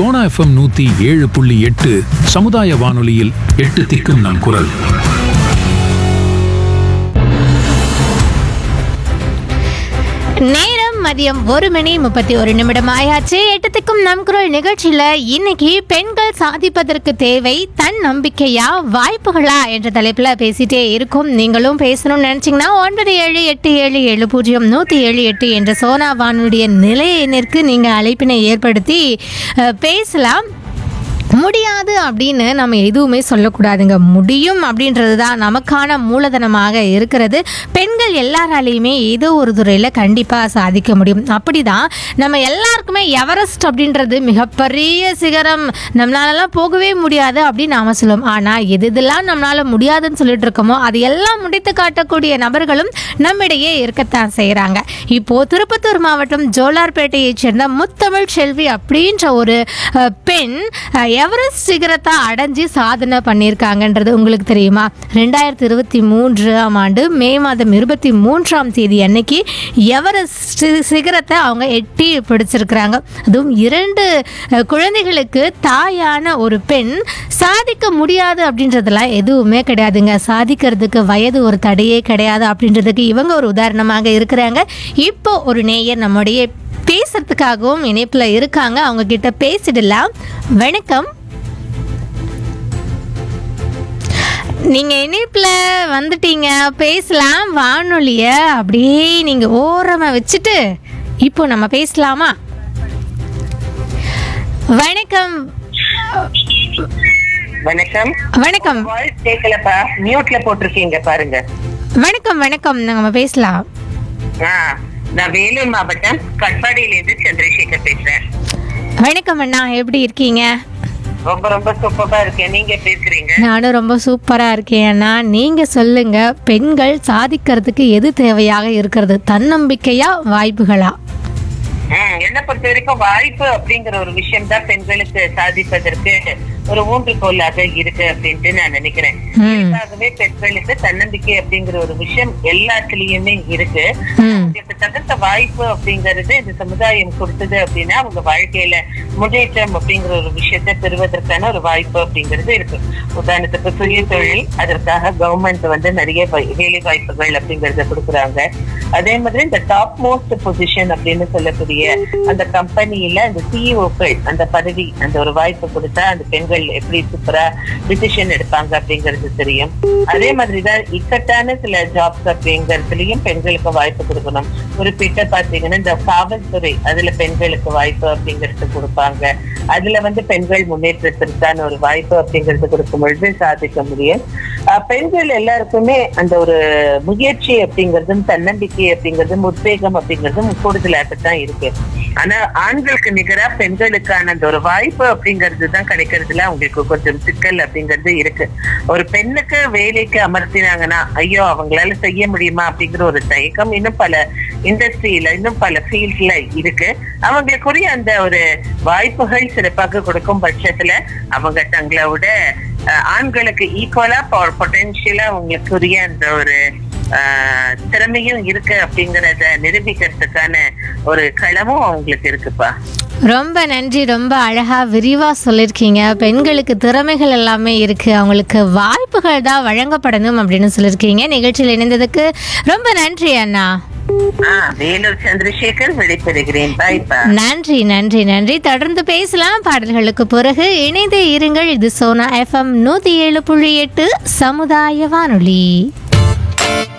Sona FM நூத்தி ஏழு புள்ளி எட்டு சமுதாய வானொலியில் எட்டு திக்கும் நம் குரல் நேரம் மதியம் ஒரு மணி முப்பத்தி ஒரு நிமிடம் ஆயாச்சு எட்டத்துக்கும் நம் குரல் நிகழ்ச்சியில இன்னைக்கு பெண்கள் சாதிப்பதற்கு தேவை தன் நம்பிக்கையா வாய்ப்புகளா என்ற தலைப்புல பேசிட்டே இருக்கும் நீங்களும் பேசணும்னு நினைச்சீங்கன்னா ஒன்பது ஏழு எட்டு ஏழு ஏழு பூஜ்ஜியம் நூத்தி ஏழு எட்டு என்ற சோனா வானுடைய நிலைய எண்ணிற்கு நீங்க அழைப்பினை ஏற்படுத்தி அஹ், பேசலாம் முடியாது அப்படின்னு நம்ம எதுவுமே சொல்லக்கூடாதுங்க முடியும் அப்படின்றது தான் நமக்கான மூலதனமாக இருக்கிறது பெண்கள் எல்லாராலையுமே ஏதோ ஒரு துறையில் கண்டிப்பாக சாதிக்க முடியும் அப்படிதான் நம்ம எல்லாருக்குமே எவரெஸ்ட் அப்படின்றது மிகப்பெரிய சிகரம் நம்மளாலலாம் போகவே முடியாது அப்படின்னு நாம சொல்லுவோம் ஆனால் எது இதெல்லாம் நம்மளால முடியாதுன்னு சொல்லிட்டு இருக்கோமோ அது எல்லாம் முடித்து காட்டக்கூடிய நபர்களும் நம்மிடையே இருக்கத்தான் செய்கிறாங்க இப்போ திருப்பத்தூர் மாவட்டம் ஜோலார்பேட்டையைச் சேர்ந்த முத்தமிழ் செல்வி அப்படின்ற ஒரு அஹ், பெண் அஹ், எவரெஸ்ட் சிகரத்தை அடைஞ்சு சாதனை பண்ணியிருக்காங்கன்றது உங்களுக்கு தெரியுமா ரெண்டாயிரத்தி இருபத்தி மூன்றாம் ஆண்டு மே மாதம் இருபத்தி மூன்றாம் தேதி அன்னைக்கு எவரெஸ்ட் சிகரத்தை அவங்க எட்டி பிடிச்சிருக்கிறாங்க அதுவும் இரண்டு அஹ், குழந்தைகளுக்கு தாயான ஒரு பெண் சாதிக்க முடியாது அப்படின்றதெல்லாம் எதுவுமே கிடையாதுங்க சாதிக்கிறதுக்கு வயது ஒரு தடையே கிடையாது அப்படின்றதுக்கு இவங்க ஒரு உதாரணமாக இருக்கிறாங்க இப்போ ஒரு நேயர் நம்முடைய பேசுறதுக்காகவும் இணைப்புல இருக்காங்க அவங்க கிட்ட பேசிடலாம் வணக்கம் நீங்க இணைப்புல வந்துட்டீங்க பேசலாம் வானொலிய அப்படியே நீங்க ஓரமா வச்சுட்டு இப்போ நம்ம பேசலாமா வணக்கம் வணக்கம் வணக்கம் வாய்ஸ் கேட்கலப்பா மியூட்ல போட்டிருக்கீங்க பாருங்க வணக்கம் வணக்கம் நம்ம பேசலாம் ஆ, நான் வேலூர் மாவட்டம் கட்பாடியில இருந்து சந்திரசேகர் பேசுறேன் வணக்கம் அண்ணா எப்படி இருக்கீங்க ரொம்ப ரொம்ப சூப்பரா இருக்கேன் நீங்க பேசுறீங்க நானும் ரொம்ப சூப்பரா இருக்கேன் அண்ணா நீங்க சொல்லுங்க பெண்கள் சாதிக்கிறதுக்கு எது தேவையாக இருக்கிறது தன்னம்பிக்கையா வாய்ப்புகளா ம், என்னை பொறுத்த வரைக்கும் வாய்ப்பு அப்படிங்கிற ஒரு விஷயம் தான் பெண்களுக்கு சாதிப்பதற்கு ஒரு ஊன்றுகோலாக இருக்கு அப்படின்ட்டு நான் நினைக்கிறேன் ம் இயல்பாகவே பெண்களுக்கு தன்னம்பிக்கை அப்படிங்கிற ஒரு விஷயம் எல்லாத்துலயுமே இருக்கு ம் அவங்களுக்கு தகுந்த வாய்ப்பு அப்படிங்கிறது இந்த சமுதாயம் கொடுத்தது அப்படின்னா அவங்க வாழ்க்கையில முன்னேற்றம் அப்படிங்கிற ஒரு விஷயத்தை பெறுவதற்கான ஒரு வாய்ப்பு அப்படிங்கிறது இருக்கு உதாரணத்துக்கு சுய தொழில் அதற்காக கவர்மெண்ட் வந்து நிறைய வை- வேலை வாய்ப்புகள் அப்படிங்கறத கொடுக்குறாங்க அதே மாதிரி இந்த டாப் மோஸ்ட் பொசிஷன் அப்படின்னு சொல்லக்கூடிய அந்த கம்பெனியில அந்த சிஇஓக்கள் அந்த பதவி அந்த ஒரு வாய்ப்பு கொடுத்தா அந்த பெண்கள் எப்படி சூப்பரா டிசிஷன் எடுப்பாங்க அப்படிங்கிறது தெரியும் அதே மாதிரிதான் இக்கட்டான சில ஜாப்ஸ் அப்படிங்கறதுலயும் பெண்களுக்கு வாய்ப்பு கொடுக்கணும் குறிப்பிட்ட பாத்தீங்கன்னா இந்த காவல்துறை அதுல பெண்களுக்கு வாய்ப்பு அப்படிங்கிறது கொடுப்பாங்க அதுல வந்து பெண்கள் முன்னேற்றத்திற்கான ஒரு வாய்ப்பு அப்படிங்கிறது கொடுக்கும் பொழுது சாதிக்க முடியும் அஹ் பெண்கள் எல்லாருக்குமே அந்த ஒரு முயற்சி அப்படிங்கிறதும் தன்னம்பிக்கை அப்படிங்கிறதும் உத்வேகம் அப்படிங்கிறதும் கூடுதலாகத்தான் இருக்கு ஆனா ஆண்களுக்கு நிகரா பெண்களுக்கான அந்த ஒரு வாய்ப்பு அப்படிங்கிறது தான் கிடைக்கிறதுல அவங்களுக்கு கொஞ்சம் சிக்கல் அப்படிங்கிறது இருக்கு ஒரு பெண்ணுக்கு வேலைக்கு அமர்த்தினாங்கன்னா ஐயோ அவங்களால செய்ய முடியுமா அப்படிங்கிற ஒரு தயக்கம் இன்னும் பல இண்டஸ்ட்ரியில இன்னும் பல ஃபீல்ட்ல இருக்கு அவங்களுக்குரிய அந்த ஒரு வாய்ப்புகள் சிறப்பாக கொடுக்கும் பட்சத்துல அவங்க தங்களோட அஹ், ஆண்களுக்கு ஈக்குவலா பொட்டென்ஷியலா அவங்களுக்குரிய அந்த ஒரு ஆஹ், திறமையும் இருக்கு அப்படிங்கறத நிரூபிக்கிறதுக்கான ஒரு களமும் அவங்களுக்கு இருக்குப்பா ரொம்ப நன்றி ரொம்ப அழகா விரிவா சொல்லியிருக்கீங்க பெண்களுக்கு திறமைகள் எல்லாமே இருக்கு அவங்களுக்கு வாய்ப்புகள் தான் வழங்கப்படணும் அப்படின்னு சொல்லியிருக்கீங்க நிகழ்ச்சியில் இணைந்ததுக்கு ரொம்ப நன்றி அண்ணா ஆஹ் வேலூர் சந்திரசேகர் விடைபெறுகிறேன் பாய்ப்பா நன்றி நன்றி நன்றி தொடர்ந்து பேசலாம் பாடல்களுக்கு பிறகு இணைந்தே இருங்கள் இது சோனா எஃப்எம் நூத்தி ஏழு புள்ளி எட்டு சமுதாய வானொலி